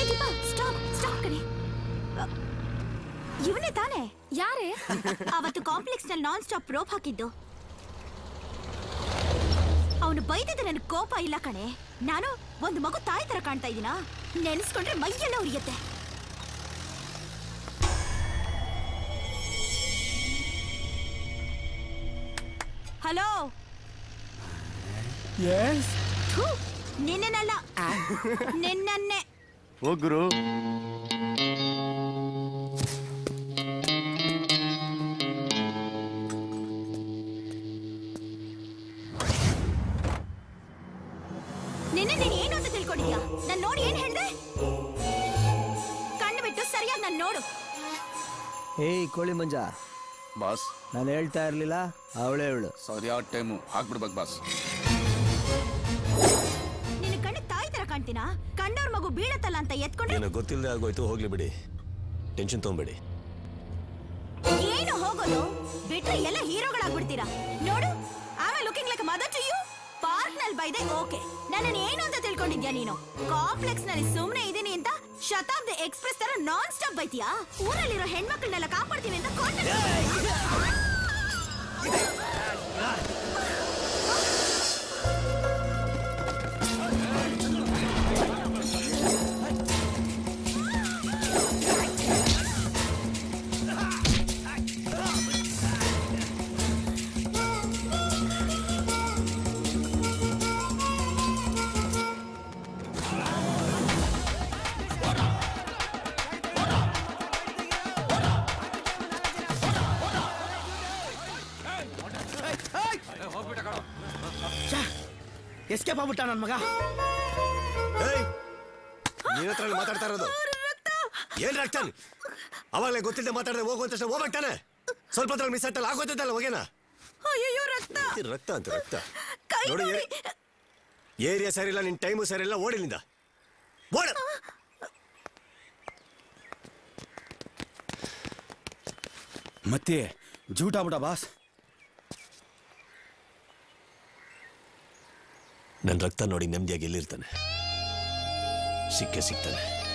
ದೀಪ stop stop ಕಣೆ ಇವನೇ ತಾನೇ ಯಾರೇ ಅವತ್ತು ಕಾಂಪ್ಲೆಕ್ಸ್ ನಲ್ಲಿ ನಾನ್ ಸ್ಟಾಪ್ ರೋಪ್ ಹಾಕಿದ್ದು ಅವನು ಬೈದಿದ್ದ ನನಗೆ ಕೋಪ ಇಲ್ಲ ಕಣೆ ನಾನು ಒಂದು ಮಗು ತಾಯಿ ತರ ಕಾಣ್ತಾ ಇದೀನಾ ನೆನೆಸ್ಕೊಂಡ್ರೆ ಮೈಯೆಲ್ಲ ಉರಿಯತ್ತೆ ಹಲೋ ಎಸ್ ಥು, ನಿನ್ನನ್ನಲ್ಲ ನಿನ್ನನ್ನೇ ಹೋಗ್ರು ನಿನ್ನೆ ನೀನ್ ಏನು ಅಂತ ತಿಳ್ಕೊಂಡಿದ್ಯಾ ನಾನ್ ನೋಡಿ ಏನ್ ಹೇಳ್ದೆ ಕಣ್ಣು ಬಿಟ್ಟು ಸರಿಯಾಗಿ ನಾನು ನೋಡು ಏಯ್ ಕೋಳಿ ಮಂಜ ಬಾಸ್ ನಾನು ಹೇಳ್ತಾ ಇರ್ಲಿಲ್ಲ ಅವಳೇ ಅವಳು ಸರಿಯಾದ ಟೈಮು ಹಾಕ್ಬಿಡ್ಬೇಕು ಬಾಸ್ ನಿನ್ನ ಕಣ್ಣು ತಾಯಿ ತರ ಕಾಣ್ತೀನಾ ಕಂಡವ್ರ ಮಗು ಬೀಳತ್ತಲ್ಲ ಅಂತ ಎತ್ಕೊಂಡ್ರೆ ಏನೋ ಗೊತ್ತಿಲ್ಲದೆ ಆಗೋಯ್ತು ಹೋಗ್ಲಿ ಬಿಡಿ ಟೆನ್ಷನ್ ತಗೊಂಬೇಡಿ ಏನು ಹೋಗೋದು ಬಿಟ್ರೆ ಎಲ್ಲ ಹೀರೋಗಳಾಗ್ಬಿಡ್ತೀರಾ ನೋಡು ಆಮೇಲೆ looking like mother to you park ನಲ್ಲಿ ಬೈದೆ ಓಕೆ ನನ್ನನ್ನು ಏನು ಅಂತ ತಿಳ್ಕೊಂಡಿದ್ಯಾ ನೀನು ಕಾಂಪ್ಲೆಕ್ಸ್ ನಲ್ಲಿ ಸುಮ್ನೆ ಇದೀನಿ ಅಂತ ಶತಾಬ್ದಿ ಎಕ್ಸ್ಪ್ರೆಸ್ ತರ ನಾನ್ ಸ್ಟಾಪ್ ಬೈತೀಯಾ ಊರಲ್ಲಿರೋ ಹೆಣ್ಮಕ್ಳನ್ನೆಲ್ಲ ಕಾಪಾಡ್ತೀನಿ ಅಂತ ಕೋರ್ಟ್ ಎಸ್ಕೇಪ್ ಆಗ್ಬಿಟ್ಟ ನನ್ನ ಮಗ ಏಯ್ ನೀನ್ ಹತ್ರ ಮಾತಾಡ್ತಾ ಇರೋದು ಏನ್ ರಕ್ತ ಅವಾಗಲೇ ಗೊತ್ತಿಲ್ಲದೆ ಮಾತಾಡದೆ ಹೋಗು ಅಂತ ತಕ್ಷಣ ಹೋಗ್ಬೇಕಾನೆ ಸ್ವಲ್ಪ ಹೊತ್ತಲ್ಲಿ ಮಿಸ್ ಆಯ್ತಲ್ಲ ಆಗೋತೈತಲ್ಲ ಹೋಗೇನ ಅಯ್ಯೋ ರಕ್ತ ಇದು ರಕ್ತ ಅಂತ ರಕ್ತ ಕೈ ನೋಡಿ ನೋಡಿ. ಏರಿಯಾ ಸರಿಯಿಲ್ಲ ನಿನ್ ಟೈಮು ಸರಿಯಿಲ್ಲ ಓಡಿಲಿಂದ ಓಡ ಮತ್ತೆ ಜೂಟ ಬಿಡ ಬಾಸ್ ನನ್ನ ರಕ್ತ ನೋಡಿ ನೆಮ್ಮದಿಯಾಗಿ ಎಲ್ಲಿರ್ತಾನೆ ಸಿಕ್ಕೇ ಸಿಗ್ತಾನೆ